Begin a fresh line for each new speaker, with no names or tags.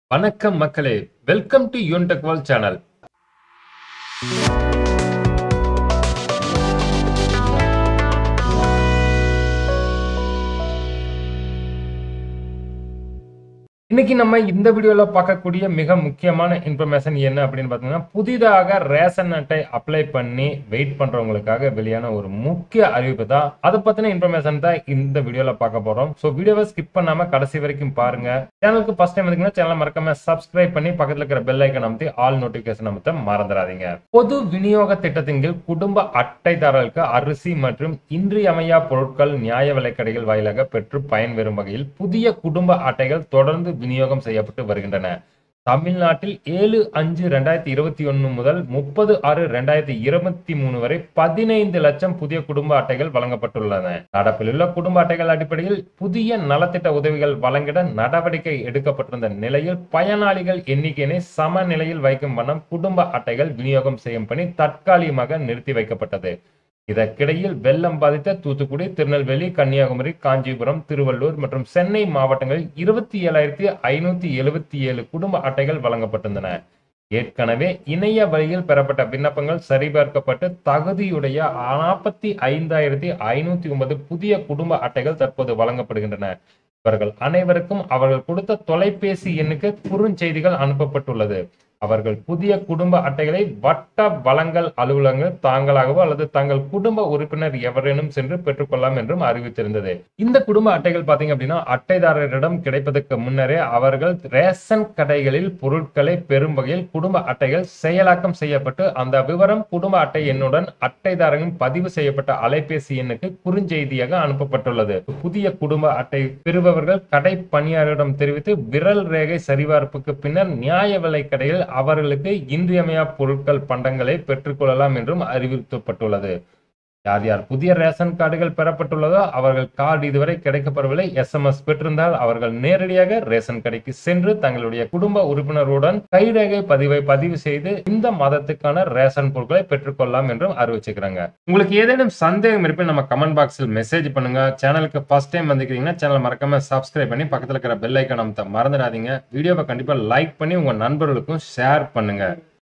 வணக்கம் மக்களே welcome to Yuntech world channel இன்னைக்கு நம்ம இந்த வீடியோல பார்க்கக்கூடிய மிக முக்கியமான இன்ஃபர்மேஷன் என்ன அப்படின்னு பார்த்தீங்கன்னா புதிதாக ரேஷன் அட்டை அப்ளை பண்ணி வெயிட் பண்றவங்களுக்காக வெளியான ஒரு முக்கிய அறிவிப்பு தான் அதை பத்தின இன்ஃபர்மேஷன் தான் இந்த வீடியோல பார்க்க போறோம் ஸோ வீடியோவை ஸ்கிப் பண்ணாம கடைசி வரைக்கும் பாருங்க சேனலுக்கு ஃபர்ஸ்ட் டைம் வந்தீங்கன்னா சேனலை மறக்காம சப்ஸ்கிரைப் பண்ணி பக்கத்துல இருக்கிற பெல் ஐக்கன் அமைத்து ஆல் நோட்டிபிகேஷன் அமைத்த மறந்துடாதீங்க பொது விநியோக திட்டத்தின் கீழ் குடும்ப அட்டைதாரர்களுக்கு அரிசி மற்றும் இன்றியமையா பொருட்கள் நியாய விலைக்கடைகள் வாயிலாக பெற்று பயன்பெறும் வகையில் புதிய குடும்ப அட்டைகள் தொடர்ந்து விநியோகம் செய்யப்பட்டு வருகின்றன தமிழ்நாட்டில் ஏழு அஞ்சு ரெண்டாயிரத்தி இருபத்தி ஒன்னு முதல் முப்பது ஆறு ரெண்டாயிரத்தி இருபத்தி மூணு வரை பதினைந்து லட்சம் புதிய குடும்ப அட்டைகள் வழங்கப்பட்டுள்ளன நடப்பில் உள்ள குடும்ப அட்டைகள் அடிப்படையில் புதிய நலத்திட்ட உதவிகள் வழங்கிட நடவடிக்கை எடுக்கப்பட்டிருந்த நிலையில் பயனாளிகள் எண்ணிக்கையினை சமநிலையில் வைக்கும் வண்ணம் குடும்ப அட்டைகள் விநியோகம் செய்யும் பணி தற்காலிகமாக நிறுத்தி வைக்கப்பட்டது இதற்கிடையில் வெள்ளம் பாதித்த தூத்துக்குடி திருநெல்வேலி கன்னியாகுமரி காஞ்சிபுரம் திருவள்ளூர் மற்றும் சென்னை மாவட்டங்களில் இருபத்தி ஏழாயிரத்தி ஐநூத்தி எழுபத்தி ஏழு குடும்ப அட்டைகள் வழங்கப்பட்டிருந்தன ஏற்கனவே இணைய வழியில் பெறப்பட்ட விண்ணப்பங்கள் சரிபார்க்கப்பட்டு தகுதியுடைய நாற்பத்தி ஐந்தாயிரத்தி ஐநூத்தி ஒன்பது புதிய குடும்ப அட்டைகள் தற்போது வழங்கப்படுகின்றன இவர்கள் அனைவருக்கும் அவர்கள் கொடுத்த தொலைபேசி எண்ணுக்கு குறுஞ்செய்திகள் அனுப்பப்பட்டுள்ளது அவர்கள் புதிய குடும்ப அட்டைகளை வட்ட வழங்கல் அலுவலகங்கள் தாங்களாகவோ அல்லது தங்கள் குடும்ப உறுப்பினர் எவரேனும் சென்று பெற்றுக்கொள்ளலாம் என்றும் அறிவித்திருந்தது இந்த குடும்ப அட்டைகள் பாத்தீங்க அப்படின்னா அட்டைதாரரிடம் கிடைப்பதற்கு முன்னரே அவர்கள் ரேஷன் கடைகளில் பொருட்களை பெறும் வகையில் குடும்ப அட்டைகள் செயலாக்கம் செய்யப்பட்டு அந்த விவரம் குடும்ப அட்டை எண்ணுடன் அட்டைதாரரின் பதிவு செய்யப்பட்ட அலைபேசி எண்ணுக்கு குறுஞ்செய்தியாக அனுப்பப்பட்டுள்ளது புதிய குடும்ப அட்டை பெறுபவர்கள் கடை பணியாளரிடம் தெரிவித்து விரல் ரேகை சரிபார்ப்புக்கு பின்னர் நியாய விலை கடையில் அவர்களுக்கு இன்றியமையா பொருட்கள் பண்டங்களை பெற்றுக்கொள்ளலாம் என்றும் அறிவிக்கப்பட்டுள்ளது யார் யார் புதிய ரேஷன் கார்டுகள் பெறப்பட்டுள்ளதோ அவர்கள் கார்டு இதுவரை கிடைக்கப்படவில்லை எஸ்எம்எஸ் பெற்றிருந்தால் அவர்கள் நேரடியாக ரேஷன் கடைக்கு சென்று தங்களுடைய குடும்ப உறுப்பினருடன் கைரேகை பதிவை பதிவு செய்து இந்த மாதத்துக்கான ரேஷன் பொருட்களை பெற்றுக்கொள்ளலாம் என்றும் அறிவிச்சுக்கிறாங்க உங்களுக்கு ஏதேனும் சந்தேகம் இருப்பின் நம்ம கமெண்ட் பாக்ஸில் மெசேஜ் பண்ணுங்க சேனலுக்கு ஃபர்ஸ்ட் டைம் வந்துக்கிறீங்கன்னா சேனல் மறக்காம சப்ஸ்கிரைப் பண்ணி பக்கத்தில் இருக்கிற பெல் ஐக்கன் அமைத்த மறந்துடாதீங்க வீடியோவை கண்டிப்பா லைக் பண்ணி உங்க நண்பர்களுக்கும் ஷேர் பண்ணுங்க